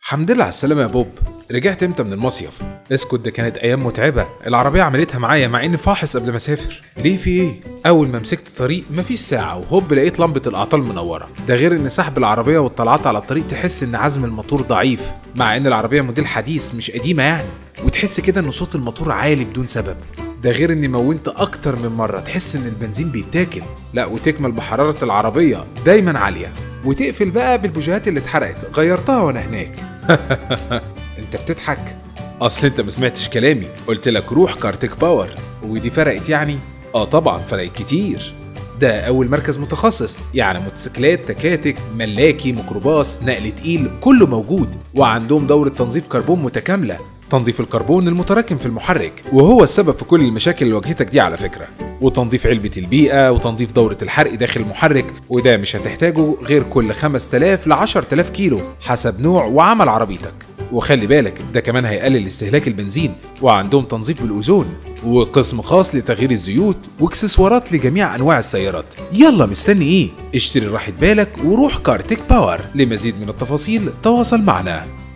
حمد لله على السلامة يا بوب رجعت امتى من المصيف؟ اسكت ده كانت ايام متعبة العربية عملتها معايا مع اني فاحص قبل ما اسافر ليه في ايه؟ اول ما مسكت الطريق مفيش ساعة وهوب لقيت لمبة الاعطال منورة ده غير ان سحب العربية والطلعات على الطريق تحس ان عزم الموتور ضعيف مع ان العربية موديل حديث مش قديمة يعني وتحس كده ان صوت الموتور عالي بدون سبب ده غير اني مونت اكتر من مرة تحس ان البنزين بيتاكل لا وتكمل بحرارة العربية دايما عالية وتقفل بقى بالبوجيهات اللي اتحرقت غيرتها وانا هناك انت بتضحك اصل انت ما سمعتش كلامي قلت لك روح كارتك باور ودي فرقت يعني اه طبعا فرقت كتير ده اول مركز متخصص يعني موتوسيكلات تكاتك ملاكي ميكروباص نقل تقيل كله موجود وعندهم دورة تنظيف كربون متكاملة تنظيف الكربون المتراكم في المحرك وهو السبب في كل المشاكل اللي واجهتك دي على فكرة وتنظيف علبة البيئة وتنظيف دورة الحرق داخل المحرك وده مش هتحتاجه غير كل 5000 ل 10000 كيلو حسب نوع وعمل عربيتك وخلي بالك ده كمان هيقلل استهلاك البنزين وعندهم تنظيف بالاوزون وقسم خاص لتغيير الزيوت واكسسوارات لجميع انواع السيارات يلا مستني ايه اشتري راحة بالك وروح كارتك باور لمزيد من التفاصيل تواصل معنا